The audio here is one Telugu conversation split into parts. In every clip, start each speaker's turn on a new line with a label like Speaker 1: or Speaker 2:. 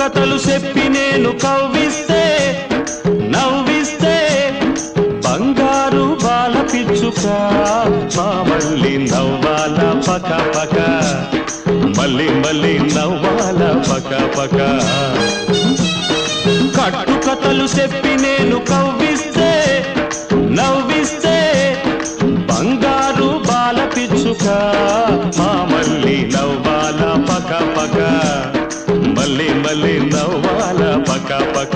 Speaker 1: కథలు చెప్పి నేను కవ్విస్తే నవ్విస్తే బంగారు బాల పిచ్చుక మా మళ్ళీ నవ్వాల పక పక మళ్ళీ మళ్ళీ నవ్వాల పక పక కట్టు కథలు చెప్పి నేను కవ్విస్తే నవ్విస్తే బంగారు బాల పిచ్చుక మా మళ్ళీ నవ్వాల పక పక మళ్ళీ మళ్ళీ నవ్వాల పక పక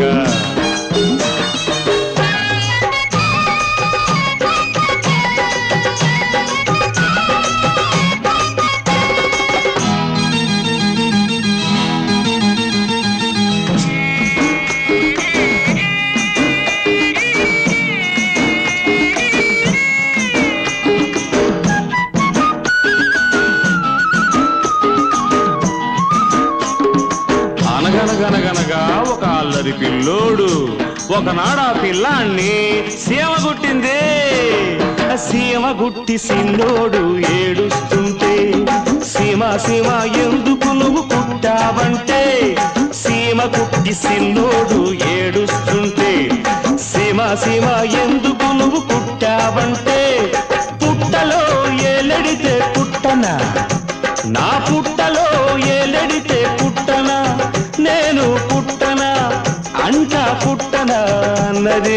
Speaker 1: అనగనగనగనగా ఒక అల్లరి పిల్లోడు ఒకనాడు ఆ పిల్లాన్ని సీమ గుట్టింది ఆ సీమ గుట్టి సిన్నోడు ఏడుస్తుంటే సీమ సీమ ఎందుకు నువ్వు కుట్టావంటే సీమ కుట్టి సిన్నోడు ఏడుస్తుంటే సీమ సీమ ఎందుకు నువ్వు కుట్టావంటే పుట్టలో ఏలడితే పుట్టనా నా పుట్టలో ఏలడితే పుట్టనా నేను పుట్టనా అంట పుట్టనా అన్నది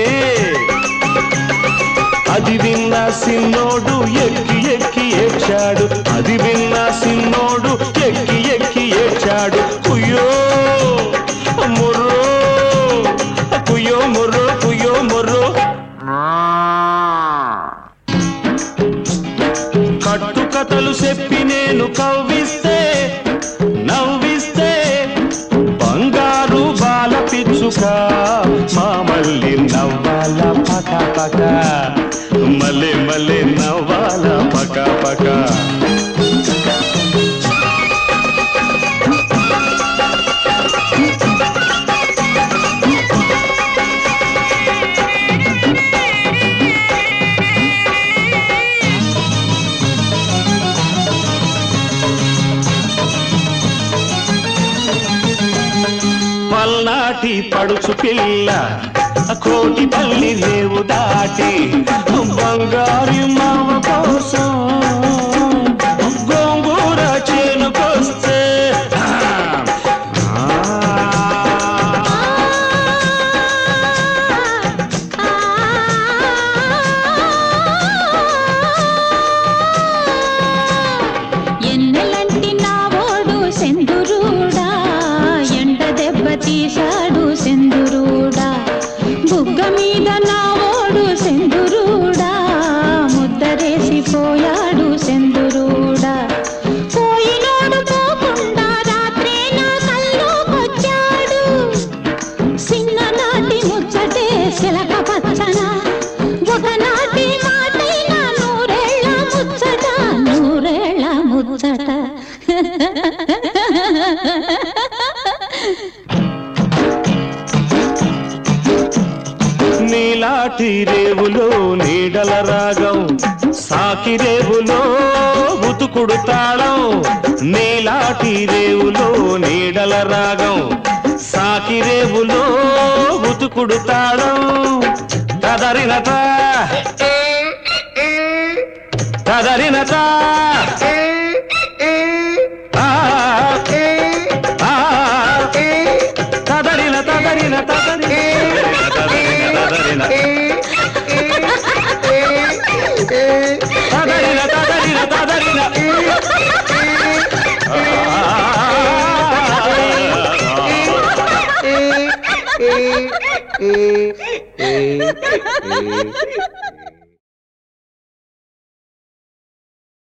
Speaker 1: అది విన్న సిన్నోడు ఎక్కి ఎక్కి ఏడ్చాడు అది విన్న సిన్నోడు ఎక్కి ఎక్కి ఏడ్చాడు కుయ్యో ముర్రో కుయ్యో ముర్రో కుయ్యో ముర్రో కట్టు కథలు చెప్పి నేను కవ్విస్తే నవ్విస్తే బంగారు బాల పిచ్చుక మా మళ్ళీ నవ్వాల పక పక మళ్ళీ మళ్ళీ నవ్వాల పక పక పల్నాటి పడుచు పిల్ల కోటి పల్లి రేవు దాటి బంగారు మామ కోసం గోంగూర చేనుకొస్తే ఆ, ఆ,
Speaker 2: ఎన్నెలంటి నావోడు సెందురూడా ఎండ దెబ్బ తీశాడు సెందురూడా బుగ్గ మీద నావోడు సెందురూడా ముద్దరేసి పోయాడు సెందురూడా పోయినోడు పోకుండా రాత్రే నా కల్లోకొచ్చాడు చిన్ననాటి ముచ్చటే శిలక పచ్చన ఒకనాటి మాటైన నూరేళ్ళ ముచ్చట నూరేళ్ళ ముచ్చట
Speaker 1: నీలాటి రేవులో నీడల రాగం సాకి రేవులో ఉతుకుడు తాళం నీలాటి రేవులో నీడల రాగం సాకి రేవులో ఉతుకుడు తాళం కదరినత కదరినత ఆ, ఆ, తదరిన తదరిన తదరిన తదరిన తదరిన తదరిన తదరిన తదరిన
Speaker 3: ఏ ఏ ఏ ఏ